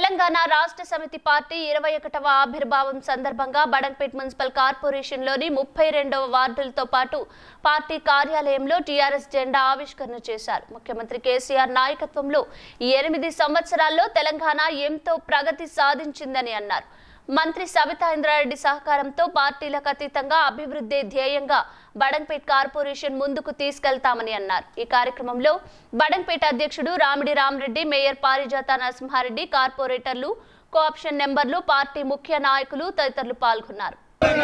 తెలంగాణ రాష్ట్ర సమితి పార్టీ ఇరవై ఒకటవ ఆవిర్భావం సందర్భంగా బడంపేట్ మున్సిపల్ కార్పొరేషన్లోని ముప్పై రెండవ వార్డులతో పాటు పార్టీ కార్యాలయంలో టీఆర్ఎస్ జెండా ఆవిష్కరణ చేశారు ముఖ్యమంత్రి కేసీఆర్ నాయకత్వంలో ఈ ఎనిమిది సంవత్సరాల్లో తెలంగాణ ఎంతో ప్రగతి సాధించిందని అన్నారు మంత్రి సబితా ఇంద్రారెడ్డి సహకారంతో పార్టీలకు అతీతంగా అభివృద్ధి ధ్యేయంగా బడంపేట్ కార్పొరేషన్ ముందుకు తీసుకెళ్తామని అన్నారు ఈ కార్యక్రమంలో బడంపేట అధ్యక్షుడు రామిడి రామరెడ్డి మేయర్ పారిజాత నరసింహారెడ్డి కార్పొరేటర్లు కోఆప్షన్ నెంబర్లు పార్టీ ముఖ్య నాయకులు తదితరులు పాల్గొన్నారు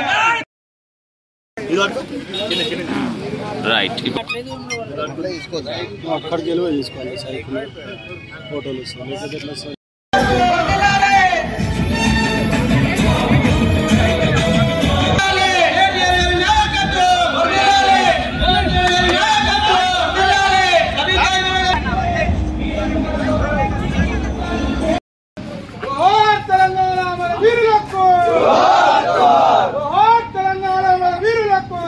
రైట్ అక్కడికి వెళ్ళి తీసుకోవాలి సైకిల్ ఫోటోలు వస్తాయి లేకపోతే ఎట్లా వస్తాయి? జోహార్ తెలంగాణ మన వీరులకు జోహార్ తెలంగాణ మన వీరులకు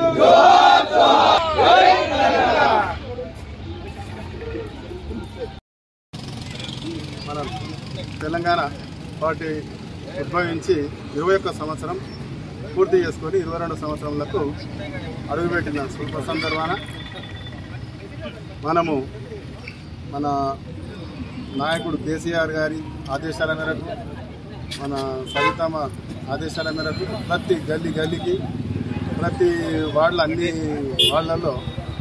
మన తెలంగాణ పార్టీ ఉద్భవించి ఇరవై ఒక్క సంవత్సరం పూర్తి చేసుకొని ఇరవై రెండు సంవత్సరములకు అడుగుపెట్టిన శుభ సందర్భాన మనము మన నాయకుడు కేసీఆర్ గారి ఆదేశాల మేరకు మన సవితమ్మ ఆదేశాల మేరకు ప్రతి గల్లీ గల్లీకి ప్రతి వార్డుల అన్ని వార్డులలో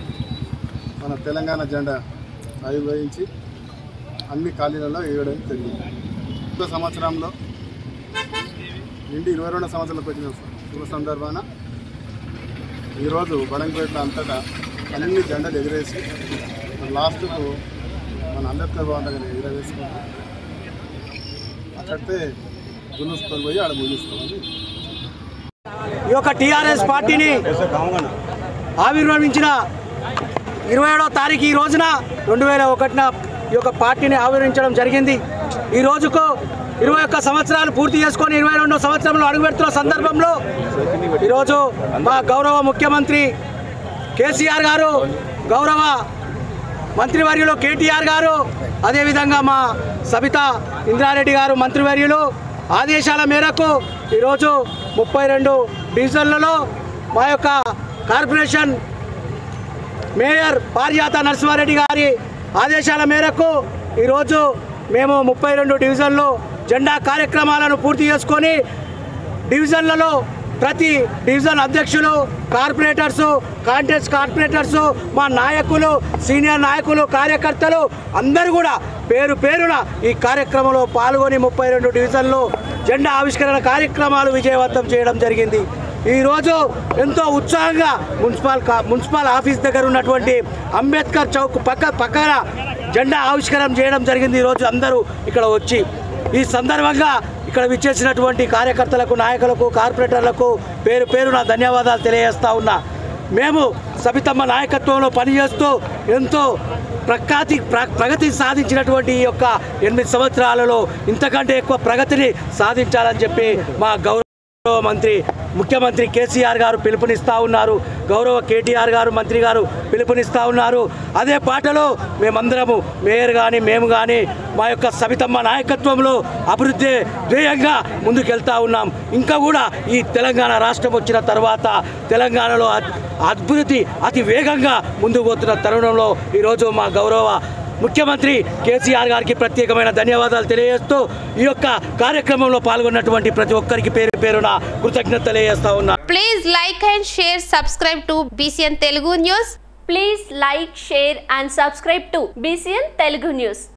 మన తెలంగాణ జెండా ఆవిర్భవించి అన్ని ఖాళీలలో వేయడం జరిగింది ఒక సంవత్సరంలో నిండి ఇరవై రెండు సంవత్సరాలకు వచ్చిన శుభ సందర్భాన ఈరోజు బడంపేట అంతటా అన్ని జెండాలు ఎగిరేసి లాస్ట్కు మన అంబేద్కర్ భవన్ దగ్గర ఎగిరవేసుకుంటాం అక్కడితే గులుసుకొని పోయి ఆడ ముగిస్తామని ఈ యొక్క టీఆర్ఎస్ పార్టీని ఆవిర్భవించిన ఇరవై ఏడవ తారీఖు ఈ రోజున రెండు వేల ఒకటిన ఈ యొక్క పార్టీని ఆవిర్భించడం జరిగింది ఈ రోజుకు ఇరవై ఒక్క సంవత్సరాలు పూర్తి చేసుకొని ఇరవై రెండో సంవత్సరంలో అడుగుపెడుతున్న సందర్భంలో ఈరోజు మా గౌరవ ముఖ్యమంత్రి కేసీఆర్ గారు గౌరవ మంత్రివర్యులు కేటీఆర్ గారు అదేవిధంగా మా సబితా ఇంద్రారెడ్డి గారు మంత్రివర్యులు ఆదేశాల మేరకు ఈరోజు ముప్పై రెండు డివిజన్లలో మా యొక్క కార్పొరేషన్ మేయర్ పారిజాత నరసింహారెడ్డి గారి ఆదేశాల మేరకు ఈరోజు మేము ముప్పై రెండు డివిజన్లు జెండా కార్యక్రమాలను పూర్తి చేసుకొని డివిజన్లలో ప్రతి డివిజన్ అధ్యక్షులు కార్పొరేటర్సు కాంటెస్ట్ కార్పొరేటర్స్ మా నాయకులు సీనియర్ నాయకులు కార్యకర్తలు అందరూ కూడా పేరు పేరున ఈ కార్యక్రమంలో పాల్గొని ముప్పై రెండు డివిజన్లు జెండా ఆవిష్కరణ కార్యక్రమాలు విజయవంతం చేయడం జరిగింది ఈరోజు ఎంతో ఉత్సాహంగా మున్సిపల్ కా- మున్సిపల్ ఆఫీస్ దగ్గర ఉన్నటువంటి అంబేద్కర్ చౌక్ పక్క పక్కన జెండా ఆవిష్కరణ చేయడం జరిగింది ఈరోజు అందరూ ఇక్కడ వచ్చి ఈ సందర్భంగా ఇక్కడ విచ్చేసినటువంటి కార్యకర్తలకు నాయకులకు కార్పొరేటర్లకు పేరు పేరున ధన్యవాదాలు తెలియజేస్తా ఉన్నా మేము సబితమ్మ నాయకత్వంలో పనిచేస్తూ ఎంతో ప్రఖ్యాతి ప్ర- ప్రగతి సాధించినటువంటి ఈ యొక్క ఎనిమిది సంవత్సరాలలో ఇంతకంటే ఎక్కువ ప్రగతిని సాధించాలని చెప్పి మా గౌరవ గౌరవ మంత్రి ముఖ్యమంత్రి కేసీఆర్ గారు పిలుపునిస్తా ఉన్నారు గౌరవ కేటీఆర్ గారు మంత్రి గారు పిలుపునిస్తా ఉన్నారు అదే పాటలో మేమందరము మేయర్ కానీ మేము కానీ మా యొక్క సవితమ్మ నాయకత్వంలో అభివృద్ధి ధ్యేయంగా ముందుకెళ్తా ఉన్నాం ఇంకా కూడా ఈ తెలంగాణ రాష్ట్రం వచ్చిన తర్వాత తెలంగాణలో అద్- అభివృద్ధి అతి వేగంగా ముందుకు పోతున్న తరుణంలో ఈరోజు మా గౌరవ ముఖ్యమంత్రి కేసీఆర్ గారికి ప్రత్యేకమైన ధన్యవాదాలు తెలియజేస్తూ ఈ యొక్క కార్యక్రమంలో పాల్గొన్నటువంటి ప్రతి ఒక్కరికి పేరు పేరున కృతజ్ఞత తెలియజేస్తా ఉన్నా Please like and share, subscribe to BCN Telugu News. Please like share and subscribe to BCN Telugu news